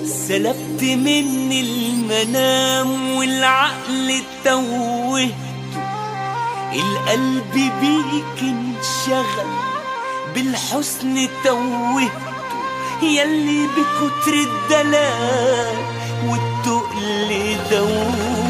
سلبت مني المنام والعقل توهته القلب بيك انشغل بالحسن توهته يلي بكتر الدلال والتقل دوه